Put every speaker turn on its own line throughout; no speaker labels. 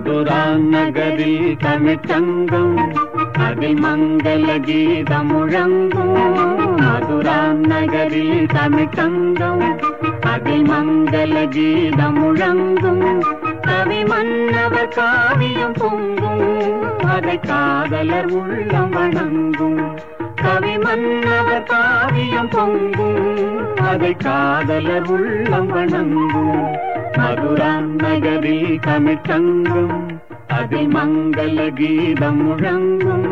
மதுரா நகரில் தமிழ்ச்சங்கம் அதில் மங்கள கீதம் முழங்கும் மதுரா நகரில் தமிழ்ச்சங்கம் அதில் மங்கள கீதம் முழங்கும் கவி மன்னவர் காவியம் பொங்கும் அதை காதலர் உள்ளம் வணங்கும் கவி மன்னவர் காவியம் பொங்கும் அதை காதலர் உள்ளம் வணங்கும் மதுரா நகரில் தமிழ்ச்சங்கம் அதில் மங்கள கீதம் முழங்கும்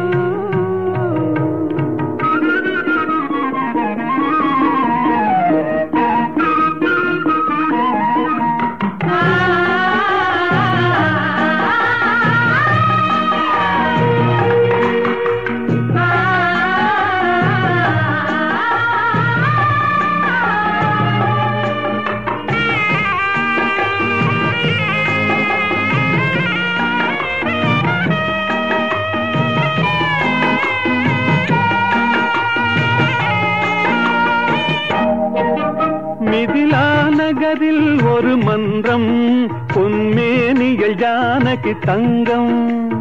மிதிலா நகரில் ஒரு மன்றம் பொன்மேனிகள் ஜானகி தங்கம்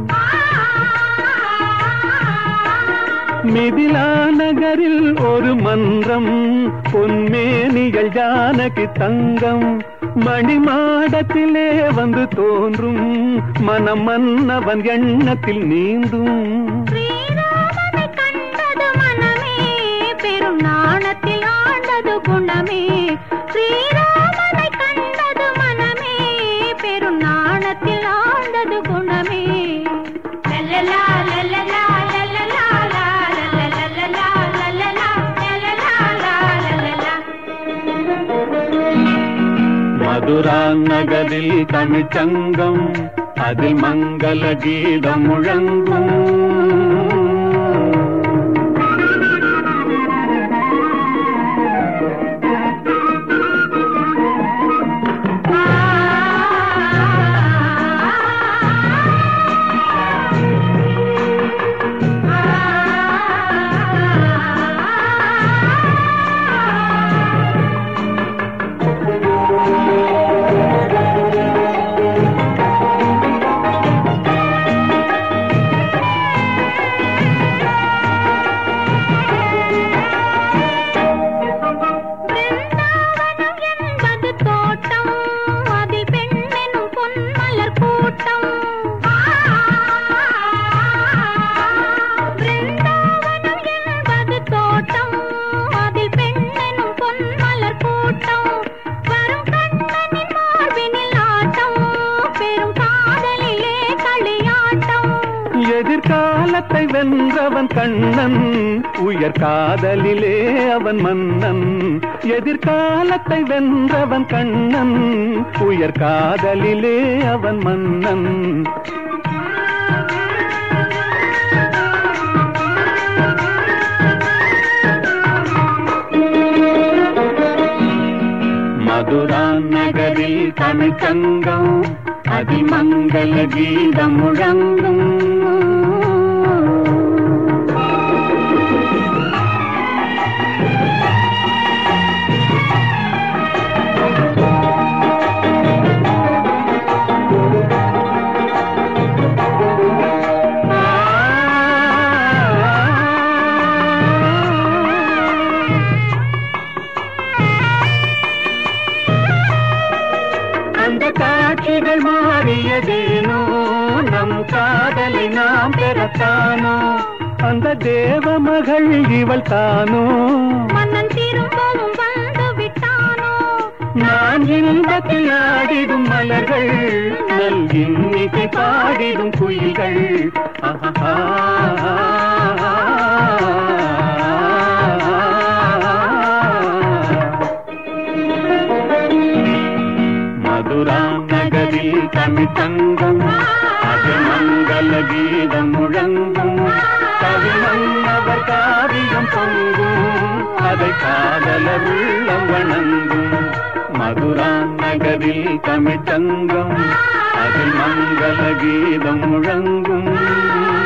மிதிலா நகரில் ஒரு மன்றம் பொன்மேனிகள் ஜானகி தங்கம் மணிமாடத்திலே வந்து தோன்றும் மனம் மன்னவன் எண்ணத்தில் நீந்தும்
ஸ்ரீராமனை கண்டது மனமே பெரும் நாணத்தில் ஆண்டது குணமே ஸ்ரீராமனை கண்டது மனமே பெரும் நாணத்தில் ஆண்டது குணமே லல்லலா, லல்லலா, லல்லலா, லா, லல்லலா, லல்லலா, லல்லலா, லல்லலா.
மதுரா நகரில் தமிழ்ச்சங்கம் அதில் மங்கள கீதம் முழங்கும்
பிருந்தாவனம் என்பது தோட்டம் அதில் பெண்ணெனும் பொன்மலர் கூட்டம் பிருந்தாவனம் என்பது தோட்டம் அதில் பெண்ணெனும் பொன்மலர் கூட்டம் வரும் கண்ணனின் மார்பினில் ஆட்டம் பெரும் காதலிலே களியாட்டம்
எதிர்காலத்தை வென்றவன் கண்ணன் உயர் காதலிலே அவன் மன்னன் எதிர்காலத்தை வென்றவன் கண்ணன் உயர் காதலிலே அவன் மன்னன் மதுரா நகரில் தமிழ்ச்சங்கம் அதிமங்கல கீதம் முழங்கும் அந்த காட்சிகள் மாறியதேனோ நம் காதலை நாம் பெறத்தானோ அந்த தேவ மகள் இவள் தானோ
மன்னன் திரும்பவும் வந்து விட்டானோ
நான் இன்பத்தில் ஆடிடும் மலர்கள் நல் இன்னிசை பாடிடும் குயில்கள் ஆஹா மதுரா நகரில் தமிழ் தங்கம் அது மங்கள கீதம் முழங்கும் கவி மன்னவர் காவியம் பொங்கும் அதை காதலர் உள்ளம் வணங்கும் மதுரா நகரில் தமிழ் தங்கம் அதில் மங்கள கீதம் முழங்கும்